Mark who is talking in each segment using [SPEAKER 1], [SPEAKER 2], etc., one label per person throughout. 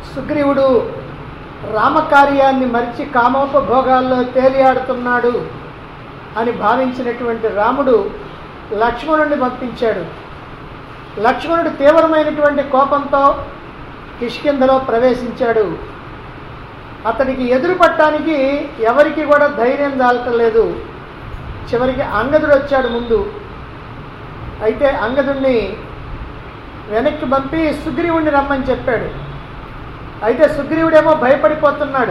[SPEAKER 1] సుగ్రీవుడు రామకార్యాన్ని మరిచి కామోపభోగాల్లో తేలియాడుతున్నాడు అని భావించినటువంటి రాముడు లక్ష్మణుడిని పంపించాడు లక్ష్మణుడు తీవ్రమైనటువంటి కోపంతో కిష్కింధలో ప్రవేశించాడు అతడికి ఎదురు పట్టడానికి ఎవరికి కూడా ధైర్యం చాలటలేదు చివరికి అంగదుడు వచ్చాడు ముందు అయితే అంగదుడిని వెనక్కి పంపి సుగ్రీవుడిని రమ్మని చెప్పాడు అయితే సుగ్రీవుడేమో భయపడిపోతున్నాడు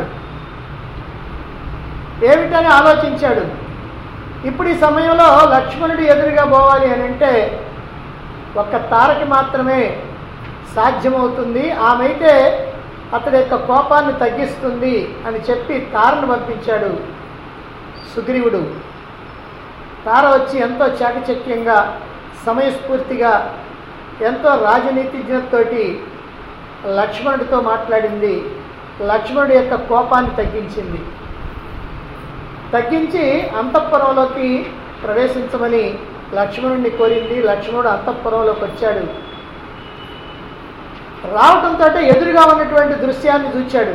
[SPEAKER 1] ఏమిటని ఆలోచించాడు ఇప్పుడు ఈ సమయంలో లక్ష్మణుడు ఎదురుగా పోవాలి అని అంటే ఒక్క తారకి మాత్రమే సాధ్యమవుతుంది ఆమె అయితే అతడి యొక్క కోపాన్ని తగ్గిస్తుంది అని చెప్పి తారను పంపించాడు సుగ్రీవుడు తార వచ్చి ఎంతో చాకచక్యంగా సమయస్ఫూర్తిగా ఎంతో రాజనీతిజ్ఞతతోటి లక్ష్మణుడితో మాట్లాడింది లక్ష్మణుడి యొక్క కోపాన్ని తగ్గించింది తగ్గించి అంతఃపురంలోకి ప్రవేశించమని లక్ష్మణుడిని కోరింది లక్ష్మణుడు అంతఃపురంలోకి వచ్చాడు రావటంతో ఎదురుగా ఉన్నటువంటి దృశ్యాన్ని చూచాడు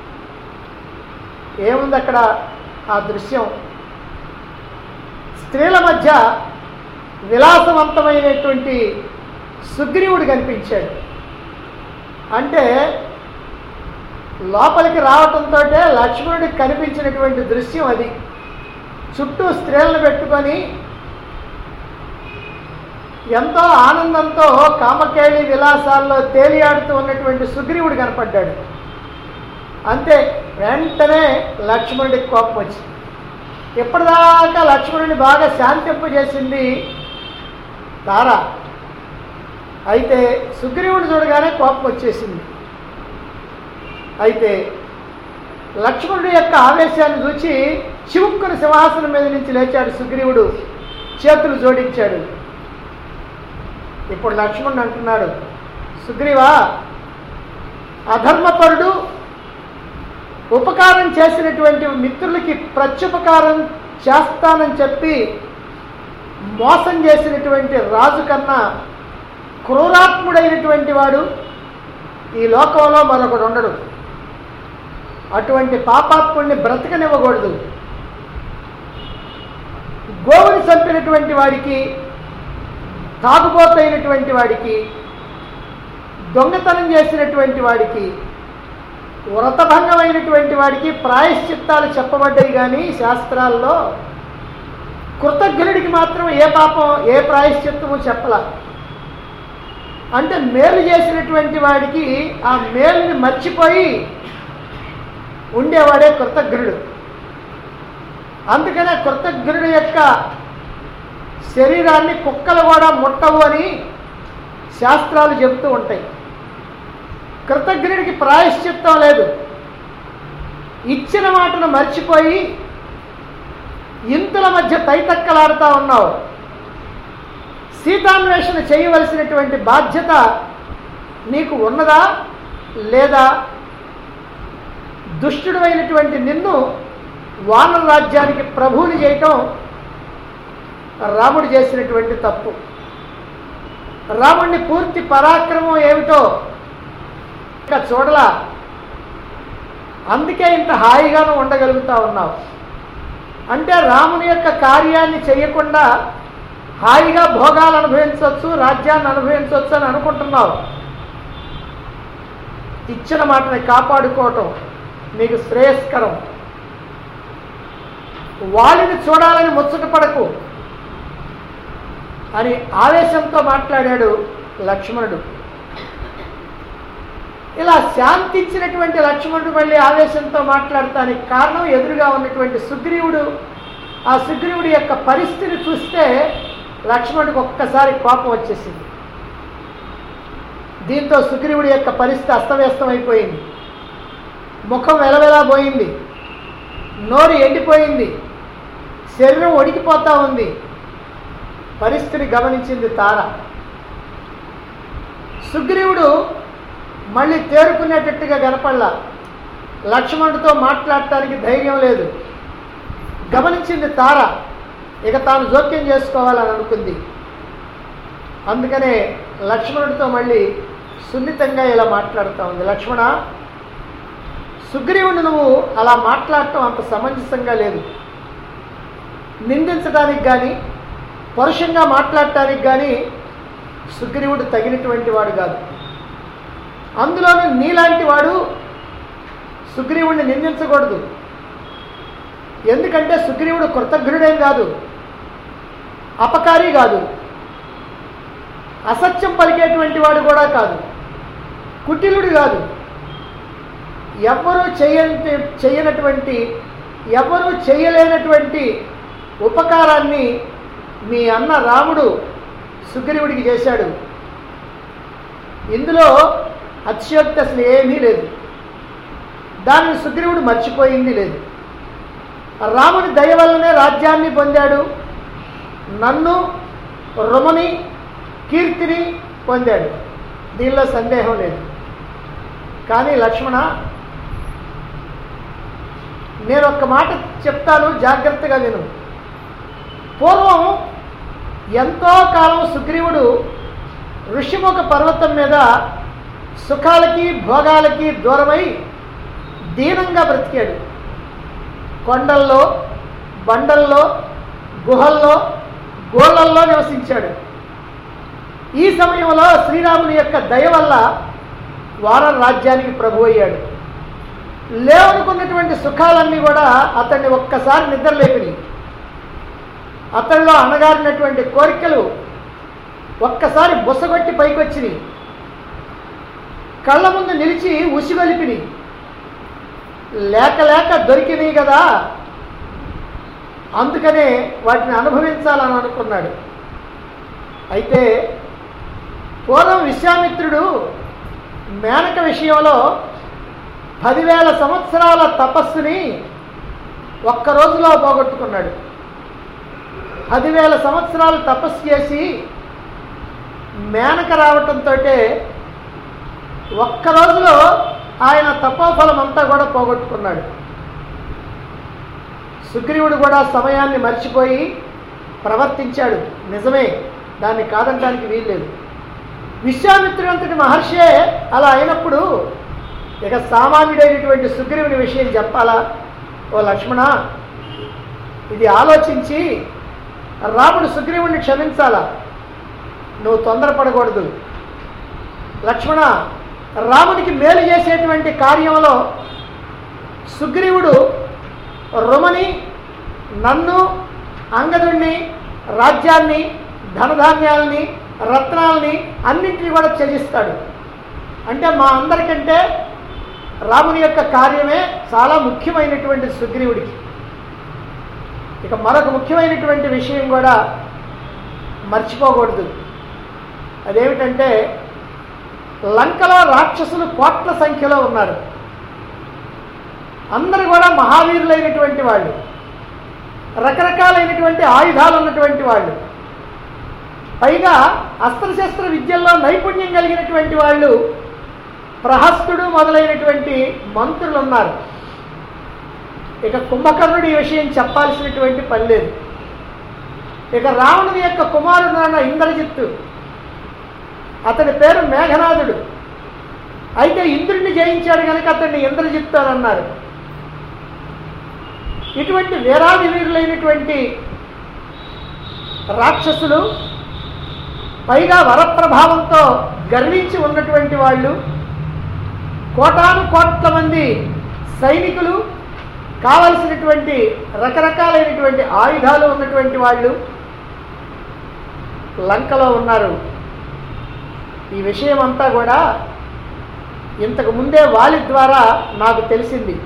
[SPEAKER 1] ఏముంది అక్కడ ఆ దృశ్యం స్త్రీల మధ్య విలాసవంతమైనటువంటి సుగ్రీవుడు కనిపించాడు అంటే లోపలికి రావటంతో లక్ష్మణుడికి కనిపించినటువంటి దృశ్యం అది చుట్టూ స్త్రీలను పెట్టుకొని ఎంతో ఆనందంతో కామకేళి విలాసాల్లో తేలియాడుతూ ఉన్నటువంటి సుగ్రీవుడు కనపడ్డాడు అంతే వెంటనే లక్ష్మణుడికి కోపం వచ్చింది ఇప్పటిదాకా లక్ష్మణుడిని బాగా శాంతింపజేసింది తార అయితే సుగ్రీవుడు చూడగానే కోపం వచ్చేసింది అయితే లక్ష్మణుడి యొక్క ఆవేశాన్ని చూచి చివుక్కుని సింహాసనం మీద నుంచి లేచాడు సుగ్రీవుడు చేతులు జోడించాడు ఇప్పుడు లక్ష్మణుడు అంటున్నాడు సుగ్రీవా అధర్మపరుడు ఉపకారం చేసినటువంటి మిత్రులకి ప్రత్యుపకారం చేస్తానని చెప్పి మోసం చేసినటువంటి రాజు కన్నా క్రూరాత్ముడైనటువంటి వాడు ఈ లోకంలో మరొకడు ఉండడు అటువంటి పాపాత్ముడిని బ్రతకనివ్వకూడదు గోవుని చంపినటువంటి వాడికి తాగుబోతైనటువంటి వాడికి దొంగతనం చేసినటువంటి వాడికి వ్రతభంగమైనటువంటి వాడికి ప్రాయశ్చిత్తాలు చెప్పబడ్డాయి కానీ శాస్త్రాల్లో కృతజ్ఞుడికి మాత్రం ఏ పాపం ఏ ప్రాయశ్చిత్తము చెప్పలా అంటే మేలు చేసినటువంటి వాడికి ఆ మేలుని మర్చిపోయి ఉండేవాడే కృతజ్ఞుడు అందుకనే కృతజ్ఞుడి యొక్క శరీరాన్ని కుక్కలు కూడా ముట్టవు అని శాస్త్రాలు చెబుతూ ఉంటాయి కృతజ్ఞుడికి ప్రాయశ్చిత్తం లేదు ఇచ్చిన మాటను మర్చిపోయి ఇంతుల మధ్య తైతక్కలాడుతూ ఉన్నావు సీతాన్వేషణ చేయవలసినటువంటి బాధ్యత నీకు ఉన్నదా లేదా దుష్టుడు అయినటువంటి నిన్ను వానర రాజ్యానికి ప్రభువుని చేయటం రాముడు చేసినటువంటి తప్పు రాముడిని పూర్తి పరాక్రమం ఏమిటో ఇంకా చూడలా అందుకే ఇంత హాయిగాను ఉండగలుగుతా ఉన్నావు అంటే రాముని యొక్క కార్యాన్ని చేయకుండా హాయిగా భోగాలు అనుభవించవచ్చు రాజ్యాన్ని అనుభవించవచ్చు అని అనుకుంటున్నావు ఇచ్చిన మాటని కాపాడుకోవటం నీకు శ్రేయస్కరం వాలిని చూడాలని ముచ్చటపడకు అని ఆవేశంతో మాట్లాడాడు లక్ష్మణుడు ఇలా శాంతించినటువంటి లక్ష్మణుడు మళ్ళీ ఆవేశంతో మాట్లాడటానికి కారణం ఎదురుగా ఉన్నటువంటి సుగ్రీవుడు ఆ సుగ్రీవుడి యొక్క పరిస్థితిని చూస్తే లక్ష్మణుడికి ఒక్కసారి కోపం వచ్చేసింది దీంతో సుగ్రీవుడి యొక్క పరిస్థితి అస్తవ్యస్తమైపోయింది ముఖం వెలవెలా పోయింది నోరు ఎండిపోయింది శరీరం ఒడికిపోతా ఉంది పరిస్థితిని గమనించింది తార సుగ్రీవుడు మళ్ళీ తేరుకునేటట్టుగా కనపడలా లక్ష్మణుడితో మాట్లాడటానికి ధైర్యం లేదు గమనించింది తార ఇక తాను జోక్యం చేసుకోవాలని అనుకుంది అందుకనే లక్ష్మణుడితో మళ్ళీ సున్నితంగా ఇలా మాట్లాడుతూ ఉంది లక్ష్మణ సుగ్రీవుని నువ్వు అలా మాట్లాడటం అంత సమంజసంగా లేదు నిందించడానికి కానీ పరుషంగా మాట్లాడటానికి కానీ సుగ్రీవుడు తగినటువంటి వాడు కాదు అందులోనూ నీలాంటి వాడు సుగ్రీవుడిని నిందించకూడదు ఎందుకంటే సుగ్రీవుడు కృతజ్ఞుడేం కాదు అపకారి కాదు అసత్యం పలికేటువంటి వాడు కూడా కాదు కుటిలుడు కాదు ఎవ్వరూ చేయని చేయనటువంటి ఎవరూ చేయలేనటువంటి ఉపకారాన్ని మీ అన్న రాముడు సుగ్రీవుడికి చేశాడు ఇందులో అతిశయోక్తి అసలు ఏమీ లేదు దానిని సుగ్రీవుడు మర్చిపోయింది లేదు రాముని దయ వల్లనే రాజ్యాన్ని పొందాడు నన్ను రుమని కీర్తిని పొందాడు దీనిలో సందేహం లేదు కానీ లక్ష్మణ నేను ఒక్క మాట చెప్తాను జాగ్రత్తగా విను పూర్వం ఎంతో కాలం సుగ్రీవుడు ఋషిముఖ పర్వతం మీద సుఖాలకి భోగాలకి దూరమై దీనంగా బ్రతికాడు కొండల్లో బండల్లో గుహల్లో గోళ్ళల్లో నివసించాడు ఈ సమయంలో శ్రీరాముని యొక్క దయ వల్ల వారం రాజ్యానికి ప్రభు అయ్యాడు లేవనుకున్నటువంటి సుఖాలన్నీ కూడా అతన్ని ఒక్కసారి నిద్రలేపినాయి అతనిలో అణగారినటువంటి కోరికలు ఒక్కసారి బుసగొట్టి పైకొచ్చినాయి కళ్ళ ముందు నిలిచి ఉసిగొలిపినాయి లేక లేక దొరికినాయి కదా అందుకనే వాటిని అనుభవించాలని అనుకున్నాడు అయితే పూర్వం విశ్వామిత్రుడు మేనక విషయంలో పదివేల సంవత్సరాల తపస్సుని ఒక్క రోజులో పోగొట్టుకున్నాడు పదివేల సంవత్సరాలు తపస్సు చేసి మేనక రావటంతో ఒక్క రోజులో ఆయన తపోఫలం అంతా కూడా పోగొట్టుకున్నాడు సుగ్రీవుడు కూడా సమయాన్ని మర్చిపోయి ప్రవర్తించాడు నిజమే దాన్ని కాదనడానికి వీల్లేదు విశ్వామిత్రుడు అంతటి మహర్షే అలా అయినప్పుడు ఇక సామాన్యుడైనటువంటి సుగ్రీవుని విషయం చెప్పాలా ఓ లక్ష్మణ ఇది ఆలోచించి రాముడు సుగ్రీవుడిని క్షమించాలా నువ్వు తొందరపడకూడదు లక్ష్మణ రామునికి మేలు చేసేటువంటి కార్యంలో సుగ్రీవుడు రుమని నన్ను అంగదుణ్ణి రాజ్యాన్ని ధనధాన్యాలని రత్నాలని అన్నింటినీ కూడా త్యజిస్తాడు అంటే మా అందరికంటే రాముని యొక్క కార్యమే చాలా ముఖ్యమైనటువంటి సుగ్రీవుడికి ఇక మరొక ముఖ్యమైనటువంటి విషయం కూడా మర్చిపోకూడదు అదేమిటంటే లంకలో రాక్షసులు కోట్ల సంఖ్యలో ఉన్నారు అందరు కూడా మహావీరులైనటువంటి వాళ్ళు రకరకాలైనటువంటి ఆయుధాలు ఉన్నటువంటి వాళ్ళు పైగా అస్త్రశస్త్ర విద్యల్లో నైపుణ్యం కలిగినటువంటి వాళ్ళు ప్రహస్తుడు మొదలైనటువంటి మంత్రులు ఉన్నారు ఇక కుంభకర్ణుడు ఈ విషయం చెప్పాల్సినటువంటి పని లేదు ఇక రావణుని యొక్క కుమారుడు అన్న ఇంద్రజిత్తు అతని పేరు మేఘనాథుడు అయితే ఇంద్రుడిని జయించాడు కనుక అతన్ని ఇంద్రజిత్తు అని అన్నారు ఇటువంటి వీరాది వీరులైనటువంటి రాక్షసులు పైగా వరప్రభావంతో గర్వించి ఉన్నటువంటి వాళ్ళు కోటాను కోట్ల మంది సైనికులు కావలసినటువంటి రకరకాలైనటువంటి ఆయుధాలు ఉన్నటువంటి వాళ్ళు లంకలో ఉన్నారు ఈ విషయం అంతా కూడా ఇంతకు ముందే వాలి ద్వారా నాకు తెలిసింది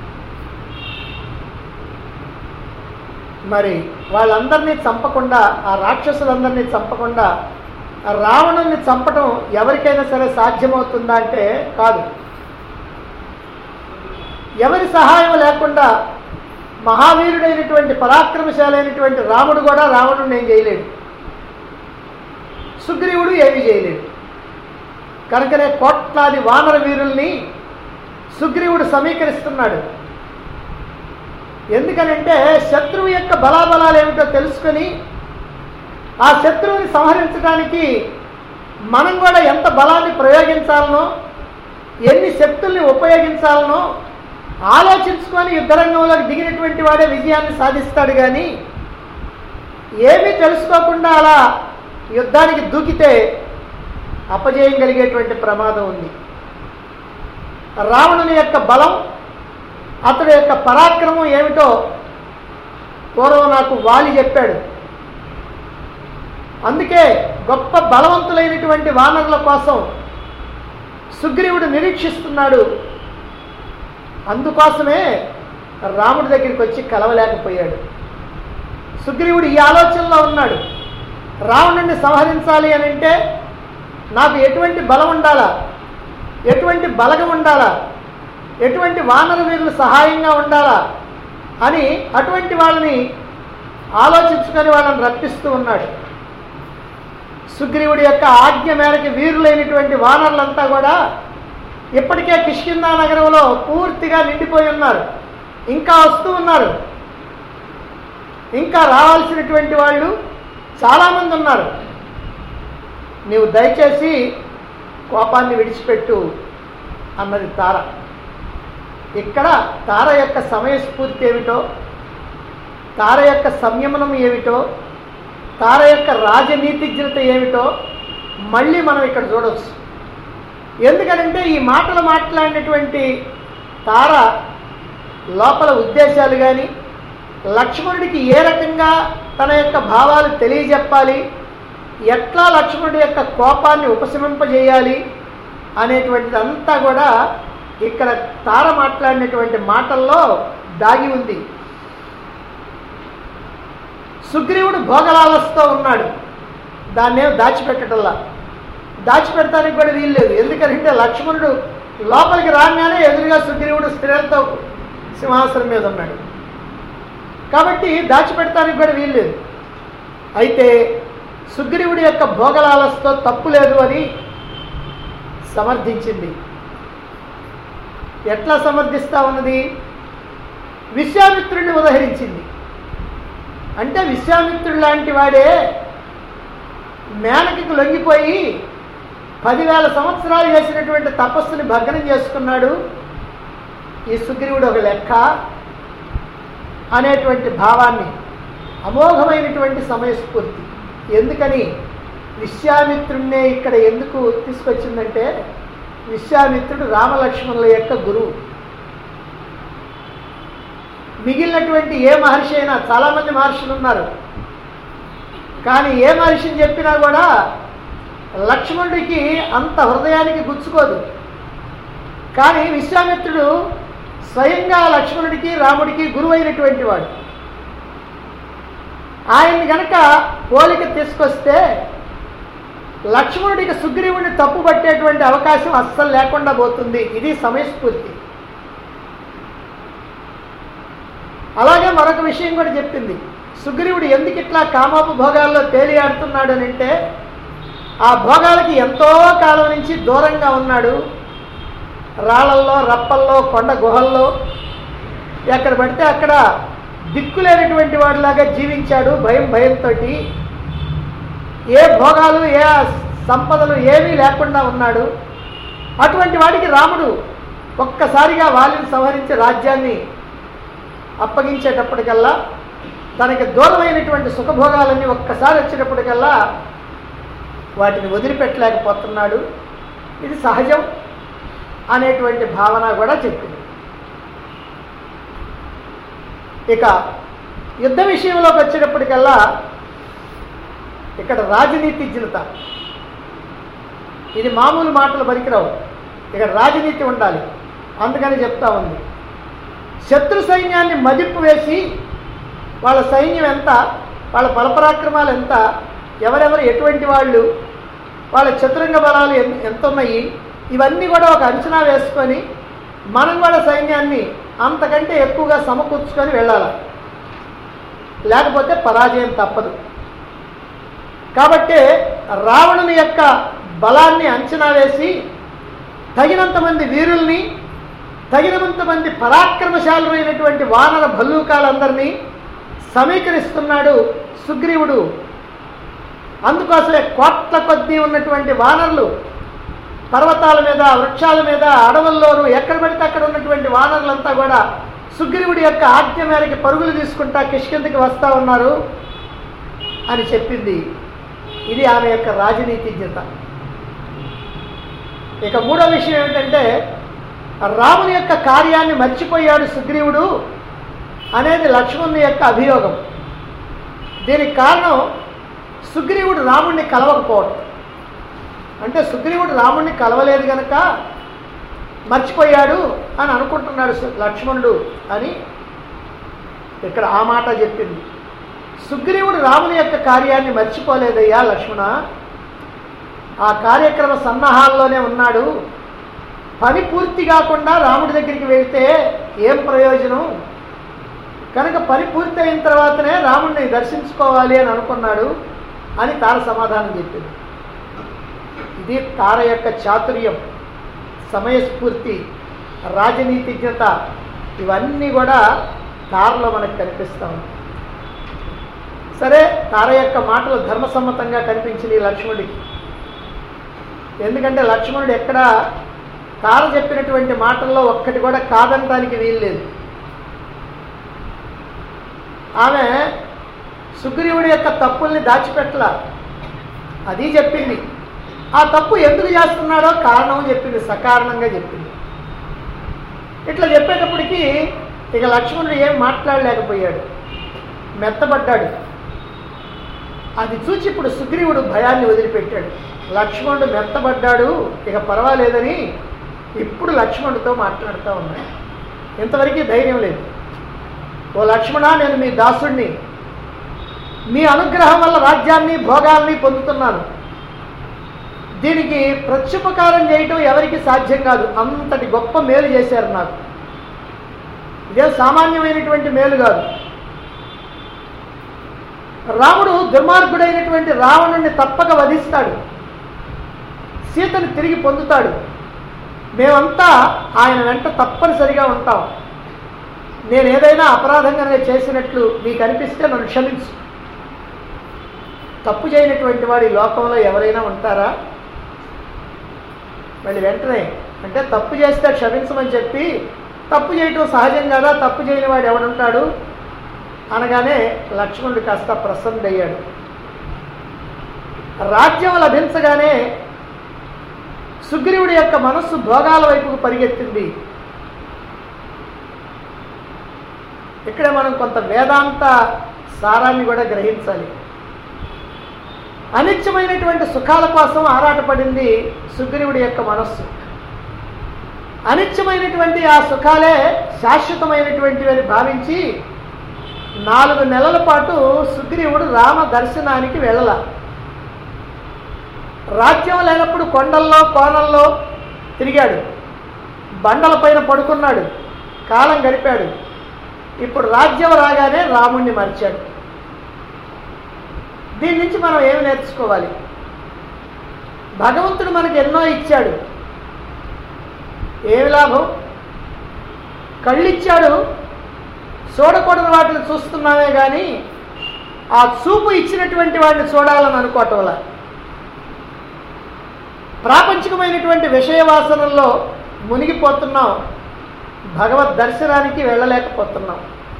[SPEAKER 1] మరి వాళ్ళందరినీ చంపకుండా ఆ రాక్షసులందరినీ చంపకుండా ఆ రావణుల్ని చంపటం ఎవరికైనా సరే సాధ్యమవుతుందా అంటే కాదు ఎవరి సహాయం లేకుండా మహావీరుడైనటువంటి పరాక్రమశాలైనటువంటి రాముడు కూడా రావణుడిని ఏం చేయలేడు సుగ్రీవుడు ఏమీ చేయలేడు కనుకనే కోట్లాది వానర వీరుల్ని సుగ్రీవుడు సమీకరిస్తున్నాడు ఎందుకనంటే శత్రువు యొక్క బలాబలాలు ఏమిటో తెలుసుకొని ఆ శత్రువుని సంహరించడానికి మనం కూడా ఎంత బలాన్ని ప్రయోగించాలనో ఎన్ని శక్తుల్ని ఉపయోగించాలనో ఆలోచించుకొని యుద్ధరంగంలోకి దిగినటువంటి వాడే విజయాన్ని సాధిస్తాడు కానీ ఏమీ తెలుసుకోకుండా అలా యుద్ధానికి దూకితే అపజయం కలిగేటువంటి ప్రమాదం ఉంది రావణుని యొక్క బలం అతడి యొక్క పరాక్రమం ఏమిటో పూర్వం నాకు వాలి చెప్పాడు అందుకే గొప్ప బలవంతులైనటువంటి వానరుల కోసం సుగ్రీవుడు నిరీక్షిస్తున్నాడు అందుకోసమే రాముడి దగ్గరికి వచ్చి కలవలేకపోయాడు సుగ్రీవుడు ఈ ఆలోచనలో ఉన్నాడు రావణుడిని సంహరించాలి అని అంటే నాకు ఎటువంటి బలం ఉండాలా ఎటువంటి బలగం ఉండాలా ఎటువంటి వానర వీరులు సహాయంగా ఉండాలా అని అటువంటి వాళ్ళని ఆలోచించుకొని వాళ్ళని రప్పిస్తూ ఉన్నాడు సుగ్రీవుడి యొక్క ఆజ్ఞ మేరకు వీరులైనటువంటి వానరులంతా కూడా ఇప్పటికే కిష్కిందా నగరంలో పూర్తిగా నిండిపోయి ఉన్నారు ఇంకా వస్తూ ఉన్నారు ఇంకా రావాల్సినటువంటి వాళ్ళు చాలామంది ఉన్నారు నీవు దయచేసి కోపాన్ని విడిచిపెట్టు అన్నది తార ఇక్కడ తార యొక్క సమయస్ఫూర్తి ఏమిటో తార యొక్క సంయమనం ఏమిటో తార యొక్క రాజనీతిజ్ఞత ఏమిటో మళ్ళీ మనం ఇక్కడ చూడవచ్చు ఎందుకనంటే ఈ మాటలు మాట్లాడినటువంటి తార లోపల ఉద్దేశాలు కానీ లక్ష్మణుడికి ఏ రకంగా తన యొక్క భావాలు తెలియజెప్పాలి ఎట్లా లక్ష్మణుడి యొక్క కోపాన్ని ఉపశమింపజేయాలి అనేటువంటిది అంతా కూడా ఇక్కడ తార మాట్లాడినటువంటి మాటల్లో దాగి ఉంది సుగ్రీవుడు భోగలాలస్తో ఉన్నాడు దాన్నేం దాచిపెట్టడంలా దాచిపెడతానికి కూడా వీల్లేదు ఎందుకంటే లక్ష్మణుడు లోపలికి రాగానే ఎదురుగా సుగ్రీవుడు స్త్రీలతో సింహాసనం మీద ఉన్నాడు కాబట్టి దాచిపెడతానికి కూడా వీల్లేదు అయితే సుగ్రీవుడి యొక్క భోగలాలస్తో తప్పు లేదు అని సమర్థించింది ఎట్లా సమర్థిస్తా ఉన్నది విశ్వామిత్రుడిని ఉదహరించింది అంటే విశ్వామిత్రుడు లాంటి వాడే మేనకి లొంగిపోయి పదివేల సంవత్సరాలు చేసినటువంటి తపస్సుని భగ్నం చేసుకున్నాడు ఈ సుగ్రీవుడు ఒక లెక్క అనేటువంటి భావాన్ని అమోఘమైనటువంటి సమయస్ఫూర్తి ఎందుకని విశ్వామిత్రుడినే ఇక్కడ ఎందుకు తీసుకొచ్చిందంటే విశ్వామిత్రుడు రామలక్ష్మణుల యొక్క గురువు మిగిలినటువంటి ఏ మహర్షి అయినా చాలామంది మహర్షులు ఉన్నారు కానీ ఏ మహర్షిని చెప్పినా కూడా లక్ష్మణుడికి అంత హృదయానికి గుచ్చుకోదు కానీ విశ్వామిత్రుడు స్వయంగా లక్ష్మణుడికి రాముడికి గురువైనటువంటి వాడు ఆయన్ని గనక పోలిక తీసుకొస్తే లక్ష్మణుడికి సుగ్రీవుడిని తప్పు పట్టేటువంటి అవకాశం అస్సలు లేకుండా పోతుంది ఇది సమయస్ఫూర్తి అలాగే మరొక విషయం కూడా చెప్పింది సుగ్రీవుడు ఎందుకు ఇట్లా కామోపభోగాల్లో తేలియాడుతున్నాడు అని అంటే ఆ భోగాలకి ఎంతో కాలం నుంచి దూరంగా ఉన్నాడు రాళ్ళల్లో రప్పల్లో కొండ గుహల్లో ఎక్కడ పడితే అక్కడ దిక్కులేనటువంటి వాడిలాగా జీవించాడు భయం భయంతో ఏ భోగాలు ఏ సంపదలు ఏమీ లేకుండా ఉన్నాడు అటువంటి వాడికి రాముడు ఒక్కసారిగా వాలిని సంహరించి రాజ్యాన్ని అప్పగించేటప్పటికల్లా తనకి దూరమైనటువంటి సుఖభోగాలన్నీ ఒక్కసారి వచ్చినప్పటికల్లా వాటిని వదిలిపెట్టలేకపోతున్నాడు ఇది సహజం అనేటువంటి భావన కూడా చెప్పింది ఇక యుద్ధ విషయంలోకి వచ్చేటప్పటికల్లా ఇక్కడ రాజనీతిజ్ఞత ఇది మామూలు మాటలు పనికిరావు ఇక్కడ రాజనీతి ఉండాలి అందుకని చెప్తా ఉంది శత్రు సైన్యాన్ని మదింపు వేసి వాళ్ళ సైన్యం ఎంత వాళ్ళ బలపరాక్రమాలు ఎంత ఎవరెవరు ఎటువంటి వాళ్ళు వాళ్ళ చతురంగ బలాలు ఎన్- ఎంత ఉన్నాయి ఇవన్నీ కూడా ఒక అంచనా వేసుకొని మనం కూడా సైన్యాన్ని అంతకంటే ఎక్కువగా సమకూర్చుకొని వెళ్ళాలి లేకపోతే పరాజయం తప్పదు కాబట్టి రావణుని యొక్క బలాన్ని అంచనా వేసి తగినంత మంది వీరుల్ని తగినంత మంది పరాక్రమశాలురైనటువంటి వానర భల్లూకాలందరినీ సమీకరిస్తున్నాడు సుగ్రీవుడు అందుకోసమే కోట్ల కొద్దీ ఉన్నటువంటి వానరులు పర్వతాల మీద వృక్షాల మీద అడవుల్లోనూ ఎక్కడ పడితే అక్కడ ఉన్నటువంటి వానరులంతా లక్ష్మణులంతా కూడా సుగ్రీవుడి యొక్క ఆజ్ఞ మేరకి పరుగులు తీసుకుంటా కిష్కిందకి వస్తా ఉన్నారు అని చెప్పింది ఇది ఆమె యొక్క రాజనీతిజ్ఞత ఇక మూడో విషయం ఏమిటంటే రాముని యొక్క కార్యాన్ని మర్చిపోయాడు సుగ్రీవుడు అనేది లక్ష్మణుని యొక్క అభియోగం దీనికి కారణం సుగ్రీవుడు రాముణ్ణి కలవకపోవడం అంటే సుగ్రీవుడు రాముణ్ణి కలవలేదు గనక మర్చిపోయాడు అని అనుకుంటున్నాడు సు- లక్ష్మణుడు అని ఇక్కడ ఆ మాట చెప్పింది సుగ్రీవుడు రాముని యొక్క కార్యాన్ని మర్చిపోలేదయ్యా లక్ష్మణ ఆ కార్యక్రమ సన్నాహాల్లోనే ఉన్నాడు పని పూర్తి కాకుండా రాముడి దగ్గరికి వెళ్తే ఏం ప్రయోజనం కనుక పని పూర్తి అయిన తర్వాతనే రాముడిని దర్శించుకోవాలి అని అనుకున్నాడు అని తార సమాధానం చెప్పింది ఇది తార యొక్క చాతుర్యం సమయస్ఫూర్తి రాజనీతిజ్ఞత ఇవన్నీ కూడా తారలో మనకు కనిపిస్తా ఉంది సరే తార యొక్క మాటలు ధర్మసమ్మతంగా కనిపించింది లక్ష్మణుడికి ఎందుకంటే లక్ష్మణుడు ఎక్కడ తార చెప్పినటువంటి మాటల్లో ఒక్కటి కూడా కాదనడానికి వీల్లేదు ఆమె సుగ్రీవుడి యొక్క తప్పుల్ని దాచిపెట్టల అది చెప్పింది ఆ తప్పు ఎందుకు చేస్తున్నాడో కారణం చెప్పింది సకారణంగా చెప్పింది ఇట్లా చెప్పేటప్పటికి ఇక లక్ష్మణుడు ఏం మాట్లాడలేకపోయాడు మెత్తబడ్డాడు అది చూచి ఇప్పుడు సుగ్రీవుడు భయాన్ని వదిలిపెట్టాడు లక్ష్మణుడు మెత్తబడ్డాడు ఇక పర్వాలేదని ఇప్పుడు లక్ష్మణుడితో మాట్లాడుతూ ఉన్నాడు ఇంతవరకు ధైర్యం లేదు ఓ లక్ష్మణ నేను మీ దాసుడిని మీ అనుగ్రహం వల్ల రాజ్యాన్ని భోగాల్ని పొందుతున్నాను దీనికి ప్రత్యుపకారం చేయటం ఎవరికి సాధ్యం కాదు అంతటి గొప్ప మేలు చేశారు నాకు ఇదే సామాన్యమైనటువంటి మేలు కాదు రాముడు దుర్మార్గుడైనటువంటి రావణుణ్ణి తప్పక వధిస్తాడు సీతను తిరిగి పొందుతాడు మేమంతా ఆయన వెంట తప్పనిసరిగా ఉంటాం నేను ఏదైనా అపరాధంగా చేసినట్లు నీకు అనిపిస్తే నన్ను క్షమించు తప్పు చేయనటువంటి వాడు ఈ లోకంలో ఎవరైనా ఉంటారా మళ్ళీ వెంటనే అంటే తప్పు చేస్తే క్షమించమని చెప్పి తప్పు చేయటం సహజం కదా తప్పు చేయని వాడు ఎవడుంటాడు అనగానే లక్ష్మణుడు కాస్త ప్రసన్నుడయ్యాడు రాజ్యం లభించగానే సుగ్రీవుడి యొక్క మనస్సు భోగాల వైపుకు పరిగెత్తింది ఇక్కడ మనం కొంత వేదాంత సారాన్ని కూడా గ్రహించాలి అనిత్యమైనటువంటి సుఖాల కోసం ఆరాటపడింది సుగ్రీవుడి యొక్క మనస్సు అనిత్యమైనటువంటి ఆ సుఖాలే శాశ్వతమైనటువంటివి అని భావించి నాలుగు నెలల పాటు సుగ్రీవుడు రామ దర్శనానికి వెళ్ళల రాజ్యం లేనప్పుడు కొండల్లో కోనల్లో తిరిగాడు బండల పైన పడుకున్నాడు కాలం గడిపాడు ఇప్పుడు రాజ్యం రాగానే రాముణ్ణి మర్చాడు దీని నుంచి మనం ఏమి నేర్చుకోవాలి భగవంతుడు మనకి ఎన్నో ఇచ్చాడు ఏమి లాభం కళ్ళు ఇచ్చాడు చూడకూడని వాటిని చూస్తున్నామే కానీ ఆ చూపు ఇచ్చినటువంటి వాడిని చూడాలని అనుకోవటం వల్ల ప్రాపంచికమైనటువంటి విషయ వాసనల్లో మునిగిపోతున్నాం భగవద్ దర్శనానికి వెళ్ళలేకపోతున్నాం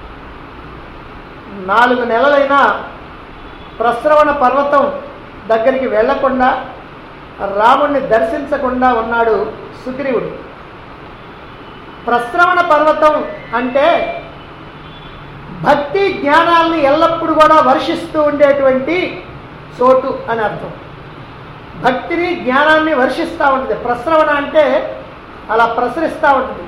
[SPEAKER 1] నాలుగు నెలలైనా ప్రస్రవణ పర్వతం దగ్గరికి వెళ్లకుండా రాముణ్ణి దర్శించకుండా ఉన్నాడు సుగ్రీవుడు ప్రస్రవణ పర్వతం అంటే భక్తి జ్ఞానాల్ని ఎల్లప్పుడూ కూడా వర్షిస్తూ ఉండేటువంటి చోటు అని అర్థం భక్తిని జ్ఞానాన్ని వర్షిస్తూ ఉంటుంది ప్రస్రవణ అంటే అలా ప్రసరిస్తూ ఉంటుంది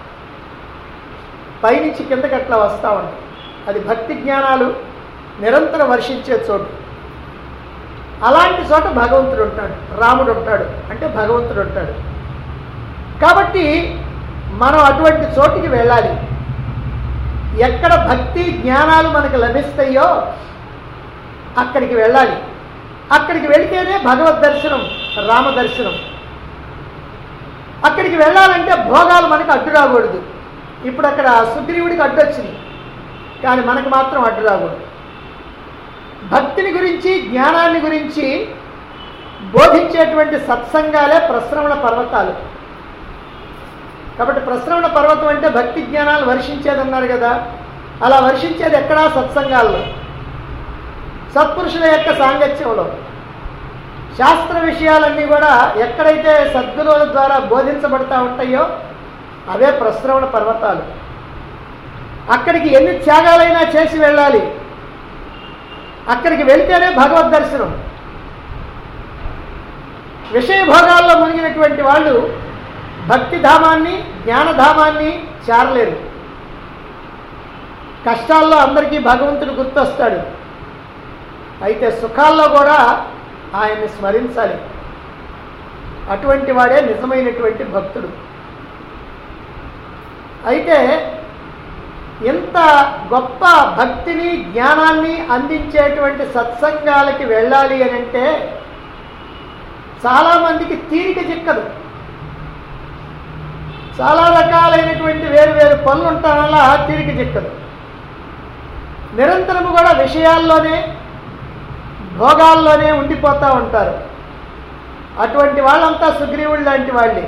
[SPEAKER 1] పైనుంచి కిందకి అట్లా వస్తూ ఉంటుంది అది భక్తి జ్ఞానాలు నిరంతరం వర్షించే చోటు అలాంటి చోట భగవంతుడు ఉంటాడు రాముడు ఉంటాడు అంటే భగవంతుడు ఉంటాడు కాబట్టి మనం అటువంటి చోటికి వెళ్ళాలి ఎక్కడ భక్తి జ్ఞానాలు మనకు లభిస్తాయో అక్కడికి వెళ్ళాలి అక్కడికి వెళితేనే భగవద్ దర్శనం రామ దర్శనం అక్కడికి వెళ్ళాలంటే భోగాలు మనకు అడ్డు రాకూడదు ఇప్పుడు అక్కడ సుగ్రీవుడికి అడ్డు వచ్చింది కానీ మనకు మాత్రం అడ్డు రాకూడదు భక్తిని గురించి జ్ఞానాన్ని గురించి బోధించేటువంటి సత్సంగాలే ప్రశ్రవణ పర్వతాలు కాబట్టి ప్రశ్రవణ పర్వతం అంటే భక్తి జ్ఞానాలు వర్షించేది అన్నారు కదా అలా వర్షించేది ఎక్కడా సత్సంగాల్లో సత్పురుషుల యొక్క సాంగత్యంలో శాస్త్ర విషయాలన్నీ కూడా ఎక్కడైతే సద్గురువుల ద్వారా బోధించబడతా ఉంటాయో అవే ప్రశ్రవణ పర్వతాలు అక్కడికి ఎన్ని త్యాగాలైనా చేసి వెళ్ళాలి అక్కడికి వెళ్తేనే భగవద్ దర్శనం విషయ భోగాల్లో మునిగినటువంటి వాళ్ళు భక్తి ధామాన్ని జ్ఞానధామాన్ని చేరలేరు కష్టాల్లో అందరికీ భగవంతుడు గుర్తొస్తాడు అయితే సుఖాల్లో కూడా ఆయన్ని స్మరించాలి అటువంటి వాడే నిజమైనటువంటి భక్తుడు అయితే ఇంత గొప్ప భక్తిని జ్ఞానాన్ని అందించేటువంటి సత్సంగాలకి వెళ్ళాలి అని అంటే చాలామందికి తీరిక చిక్కదు చాలా రకాలైనటువంటి వేరు వేరు పనులు ఉండటం వల్ల తీరిక చిక్కదు నిరంతరము కూడా విషయాల్లోనే భోగాల్లోనే ఉండిపోతూ ఉంటారు అటువంటి వాళ్ళంతా సుగ్రీవుడు లాంటి వాళ్ళే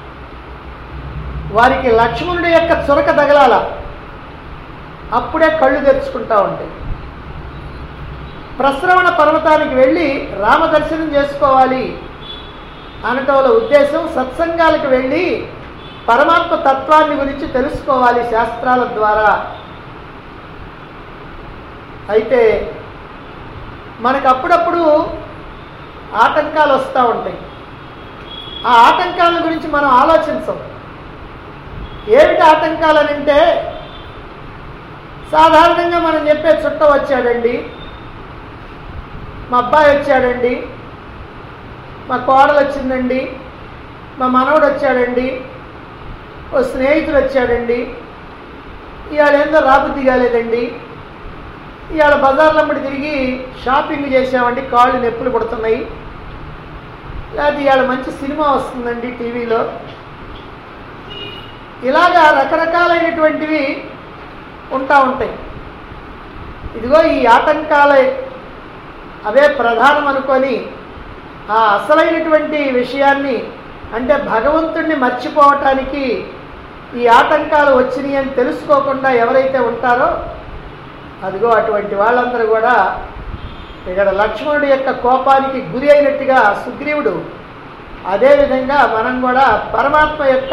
[SPEAKER 1] వారికి లక్ష్మణుడి యొక్క చురక తగలాల అప్పుడే కళ్ళు తెరుచుకుంటా ఉంటాయి ప్రశ్రవణ పర్వతానికి వెళ్ళి రామదర్శనం చేసుకోవాలి అనటంలో ఉద్దేశం సత్సంగాలకు వెళ్ళి పరమాత్మ తత్వాన్ని గురించి తెలుసుకోవాలి శాస్త్రాల ద్వారా అయితే మనకు అప్పుడప్పుడు ఆటంకాలు వస్తూ ఉంటాయి ఆ ఆటంకాల గురించి మనం ఆలోచించం ఏమిటి ఆటంకాలు అని అంటే సాధారణంగా మనం చెప్పే చుట్ట వచ్చాడండి మా అబ్బాయి వచ్చాడండి మా కోడలు వచ్చిందండి మా మనవడు వచ్చాడండి ఓ స్నేహితుడు వచ్చాడండి ఇవాళ ఏందో రాబుద్ది కాలేదండి ఇవాళ బజార్లమ్మడి తిరిగి షాపింగ్ చేసామండి కాళ్ళు నొప్పులు పడుతున్నాయి లేకపోతే ఇవాళ మంచి సినిమా వస్తుందండి టీవీలో ఇలాగా రకరకాలైనటువంటివి ఉంటా ఉంటాయి ఇదిగో ఈ ఆటంకాలే అవే ప్రధానం అనుకొని ఆ అసలైనటువంటి విషయాన్ని అంటే భగవంతుణ్ణి మర్చిపోవటానికి ఈ ఆటంకాలు వచ్చినాయి అని తెలుసుకోకుండా ఎవరైతే ఉంటారో అదిగో అటువంటి వాళ్ళందరూ కూడా ఇక్కడ లక్ష్మణుడి యొక్క కోపానికి గురి అయినట్టుగా సుగ్రీవుడు అదేవిధంగా మనం కూడా పరమాత్మ యొక్క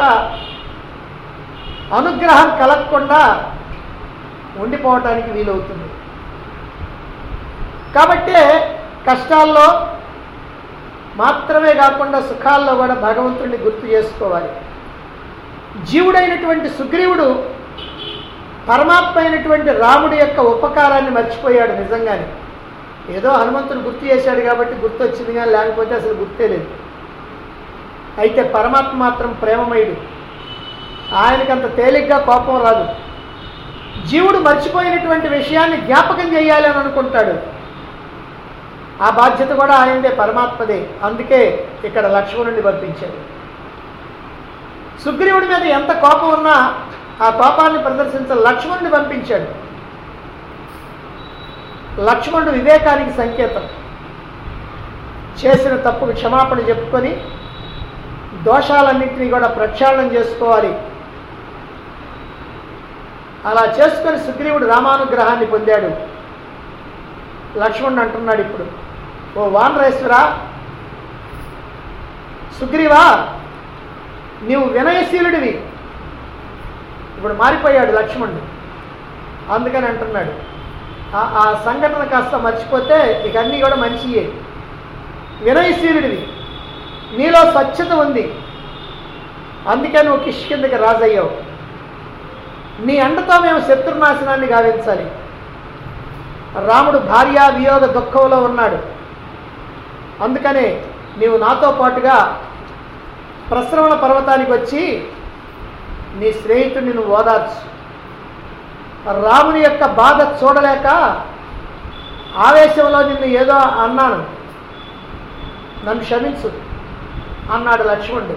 [SPEAKER 1] అనుగ్రహం కలగకుండా ఉండిపోవటానికి వీలవుతుంది కాబట్టే కష్టాల్లో మాత్రమే కాకుండా సుఖాల్లో కూడా భగవంతుడిని గుర్తు చేసుకోవాలి జీవుడైనటువంటి సుగ్రీవుడు పరమాత్మ అయినటువంటి రాముడి యొక్క ఉపకారాన్ని మర్చిపోయాడు నిజంగానే ఏదో హనుమంతుడు గుర్తు చేశాడు కాబట్టి గుర్తు వచ్చింది కానీ లేకపోతే అసలు గుర్తే లేదు అయితే పరమాత్మ మాత్రం ప్రేమమయుడు ఆయనకంత తేలిగ్గా కోపం రాదు జీవుడు మర్చిపోయినటువంటి విషయాన్ని జ్ఞాపకం చేయాలి అని అనుకుంటాడు ఆ బాధ్యత కూడా ఆయనదే పరమాత్మదే అందుకే ఇక్కడ లక్ష్మణుడిని పంపించాడు సుగ్రీవుడి మీద ఎంత కోపం ఉన్నా ఆ కోపాన్ని ప్రదర్శించ లక్ష్మణుడిని పంపించాడు లక్ష్మణుడు వివేకానికి సంకేతం చేసిన తప్పుకు క్షమాపణ చెప్పుకొని దోషాలన్నింటినీ కూడా ప్రక్షాళన చేసుకోవాలి అలా చేసుకొని సుగ్రీవుడు రామానుగ్రహాన్ని పొందాడు లక్ష్మణుడు అంటున్నాడు ఇప్పుడు ఓ వానరేశ్వర సుగ్రీవా నీవు వినయశీలుడివి ఇప్పుడు మారిపోయాడు లక్ష్మణుడు అందుకని అంటున్నాడు ఆ- ఆ సంఘటన కాస్త మర్చిపోతే ఇక అన్నీ కూడా మంచియే వినయశీలుడివి నీలో స్వచ్ఛత ఉంది అందుకే నువ్వు కిష్కిందకి రాజయ్యావు నీ అండతో మేము శత్రునాశనాన్ని గావించాలి రాముడు భార్యా వియోగ దుఃఖంలో ఉన్నాడు అందుకనే నీవు నాతో పాటుగా ప్రశ్రవణ పర్వతానికి వచ్చి నీ స్నేహితుడిని నువ్వు ఓదార్చు రాముని యొక్క బాధ చూడలేక ఆవేశంలో నిన్ను ఏదో అన్నాను నన్ను క్షమించు అన్నాడు లక్ష్మణుడు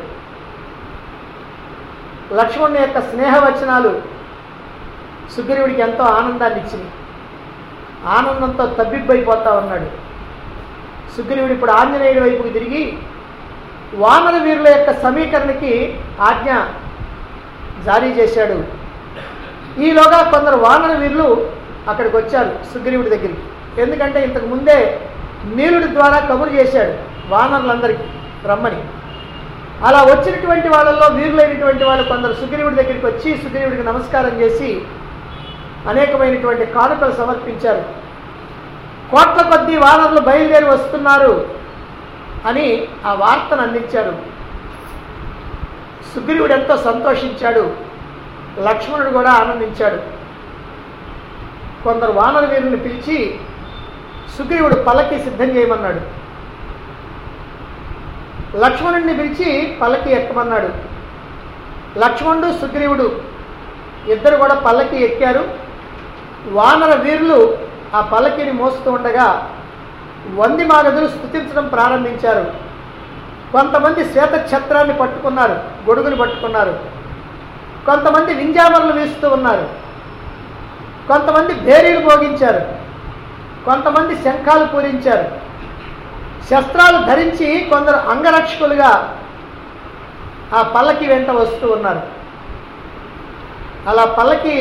[SPEAKER 1] లక్ష్మణుని యొక్క స్నేహవచనాలు సుగ్రీవుడికి ఎంతో ఆనందాన్ని ఇచ్చినాయి ఆనందంతో తబ్బిబ్బైపోతా ఉన్నాడు సుగ్రీవుడు ఇప్పుడు ఆంజనేయుడి వైపుకి తిరిగి వానర వీరుల యొక్క సమీకరణకి ఆజ్ఞ జారీ చేశాడు ఈలోగా కొందరు వానర వీరులు అక్కడికి వచ్చారు సుగ్రీవుడి దగ్గరికి ఎందుకంటే ఇంతకు ముందే నీలుడి ద్వారా కబురు చేశాడు వానరులందరికీ రమ్మని అలా వచ్చినటువంటి వాళ్ళల్లో వీరులైనటువంటి వాళ్ళు కొందరు సుగ్రీవుడి దగ్గరికి వచ్చి సుగ్రీవుడికి నమస్కారం చేసి అనేకమైనటువంటి కానుకలు సమర్పించారు కోట్ల కొద్దీ వానరులు బయలుదేరి వస్తున్నారు అని ఆ వార్తను అందించారు సుగ్రీవుడు ఎంతో సంతోషించాడు లక్ష్మణుడు కూడా ఆనందించాడు కొందరు వానర వీరుల్ని పిలిచి సుగ్రీవుడు పల్లకి సిద్ధం చేయమన్నాడు లక్ష్మణుడిని పిలిచి పల్లకి ఎక్కమన్నాడు లక్ష్మణుడు సుగ్రీవుడు ఇద్దరు కూడా పల్లకి ఎక్కారు వానర వీరులు ఆ పల్లకిని మోస్తూ ఉండగా వంది మాగదులు స్థుతించడం ప్రారంభించారు కొంతమంది శ్వేత ఛత్రాన్ని పట్టుకున్నారు గొడుగుని పట్టుకున్నారు కొంతమంది వింజామరలు వీస్తూ ఉన్నారు కొంతమంది భేరీలు మోగించారు కొంతమంది శంఖాలు పూరించారు శస్త్రాలు ధరించి కొందరు అంగరక్షకులుగా ఆ పల్లకి వెంట వస్తూ ఉన్నారు అలా పల్లకి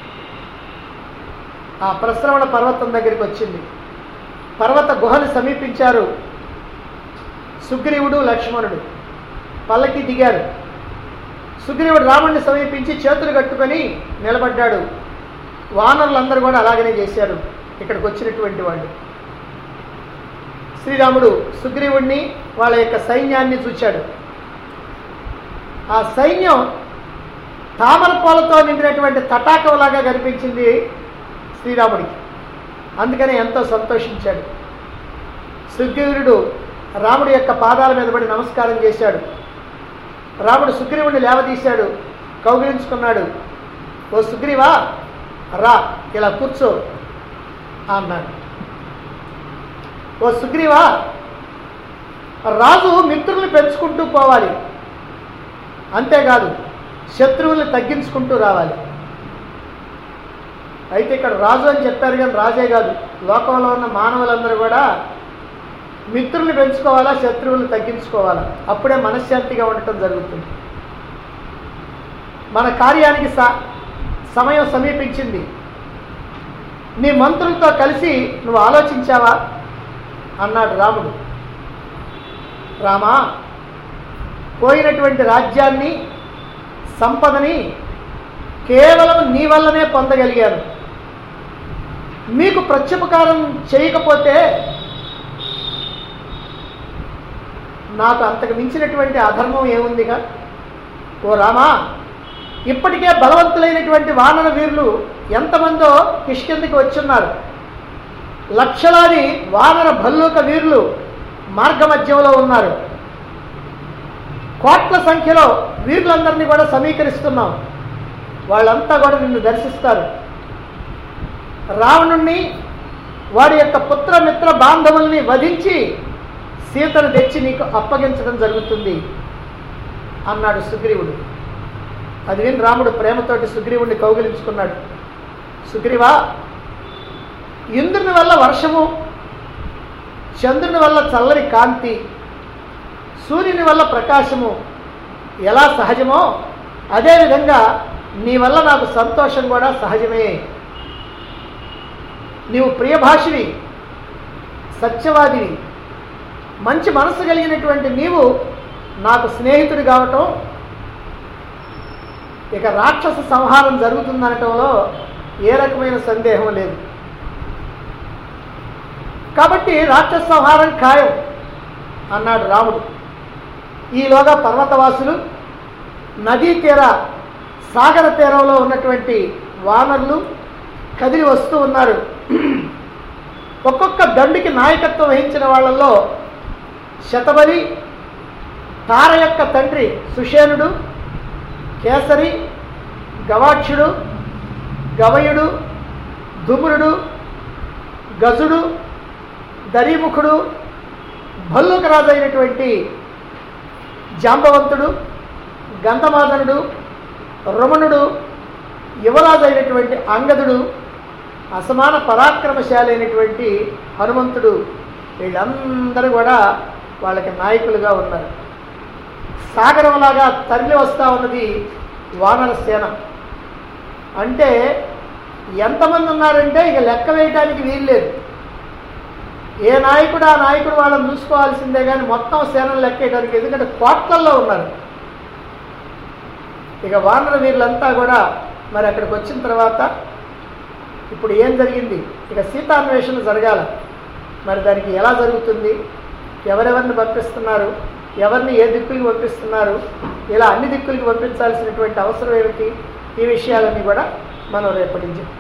[SPEAKER 1] ఆ ప్రశ్రవణ పర్వతం దగ్గరికి వచ్చింది పర్వత గుహను సమీపించారు సుగ్రీవుడు లక్ష్మణుడు పల్లకి దిగారు సుగ్రీవుడు రాముడిని సమీపించి చేతులు కట్టుకొని నిలబడ్డాడు వానరులందరూ కూడా అలాగనే చేశారు ఇక్కడికి వచ్చినటువంటి వాళ్ళు శ్రీరాముడు సుగ్రీవుడిని వాళ్ళ యొక్క సైన్యాన్ని చూచాడు ఆ సైన్యం తామర పూలతో నిండినటువంటి తటాకంలాగా కనిపించింది శ్రీరాముడికి అందుకనే ఎంతో సంతోషించాడు సుగ్రీవుడు రాముడి యొక్క పాదాల మీద పడి నమస్కారం చేశాడు రాముడు సుగ్రీవుడిని లేవదీశాడు కౌగిలించుకున్నాడు ఓ సుగ్రీవా రా ఇలా కూర్చో అన్నాడు ఓ సుగ్రీవా రాజు మిత్రుల్ని పెంచుకుంటూ పోవాలి అంతేకాదు శత్రువుల్ని తగ్గించుకుంటూ రావాలి అయితే ఇక్కడ రాజు అని చెప్పారు కానీ రాజే కాదు లోకంలో ఉన్న మానవులందరూ కూడా మిత్రుల్ని పెంచుకోవాలా శత్రువుల్ని తగ్గించుకోవాలా అప్పుడే మనశ్శాంతిగా ఉండటం జరుగుతుంది మన కార్యానికి స సమయం సమీపించింది నీ మంత్రులతో కలిసి నువ్వు ఆలోచించావా అన్నాడు రాముడు రామా పోయినటువంటి రాజ్యాన్ని సంపదని కేవలం నీ వల్లనే పొందగలిగాను మీకు ప్రత్యుపకారం చేయకపోతే నాకు అంతకు మించినటువంటి అధర్మం ఏముందిగా ఓ రామా ఇప్పటికే బలవంతులైనటువంటి వానర వీరులు ఎంతమందో కిష్కిందకి వచ్చున్నారు లక్షలాది వానర భల్లూక వీరులు మార్గమధ్యంలో ఉన్నారు కోట్ల సంఖ్యలో వీరులందరినీ కూడా సమీకరిస్తున్నాం వాళ్ళంతా కూడా నిన్ను దర్శిస్తారు రావణుణ్ణి వాడి యొక్క పుత్ర మిత్ర బాంధవుల్ని వధించి సీతను తెచ్చి నీకు అప్పగించడం జరుగుతుంది అన్నాడు సుగ్రీవుడు అది విని రాముడు ప్రేమతోటి సుగ్రీవుడిని కౌగిలించుకున్నాడు సుగ్రీవా ఇంద్రుని వల్ల వర్షము చంద్రుని వల్ల చల్లని కాంతి సూర్యుని వల్ల ప్రకాశము ఎలా సహజమో అదేవిధంగా నీ వల్ల నాకు సంతోషం కూడా సహజమే నీవు ప్రియభాషివి సత్యవాదివి మంచి మనసు కలిగినటువంటి నీవు నాకు స్నేహితుడు కావటం ఇక రాక్షస సంహారం జరుగుతుందనటంలో ఏ రకమైన సందేహం లేదు కాబట్టి రాక్షస సంహారం ఖాయం అన్నాడు రాముడు ఈలోగా పర్వతవాసులు నదీ తీర సాగర తీరంలో ఉన్నటువంటి వానరులు కదిలి వస్తూ ఉన్నారు ఒక్కొక్క దండికి నాయకత్వం వహించిన వాళ్ళల్లో శతబలి తార యొక్క తండ్రి సుషేనుడు కేసరి గవాక్షుడు గవయుడు ధుమ్రుడు గజుడు దరీముఖుడు భల్లుకరాజు అయినటువంటి జాంబవంతుడు గంధమాదనుడు రమణుడు యువరాజు అయినటువంటి అంగదుడు అసమాన పరాక్రమశాలి అయినటువంటి హనుమంతుడు వీళ్ళందరూ కూడా వాళ్ళకి నాయకులుగా ఉన్నారు సాగరంలాగా తరలి వస్తూ ఉన్నది వానర సేన అంటే ఎంతమంది ఉన్నారంటే ఇక లెక్క వేయడానికి వీల్లేదు ఏ నాయకుడు ఆ నాయకుడు వాళ్ళని చూసుకోవాల్సిందే కానీ మొత్తం సేనలు లెక్క వేయడానికి ఎందుకంటే కోట్లల్లో ఉన్నారు ఇక వానర వీరులంతా కూడా మరి అక్కడికి వచ్చిన తర్వాత ఇప్పుడు ఏం జరిగింది ఇక సీతాన్వేషణ జరగాల మరి దానికి ఎలా జరుగుతుంది ఎవరెవరిని పంపిస్తున్నారు ఎవరిని ఏ దిక్కులకి పంపిస్తున్నారు ఇలా అన్ని దిక్కులకి పంపించాల్సినటువంటి అవసరం ఏమిటి ఈ విషయాలన్నీ కూడా మనం రేపటి నుంచి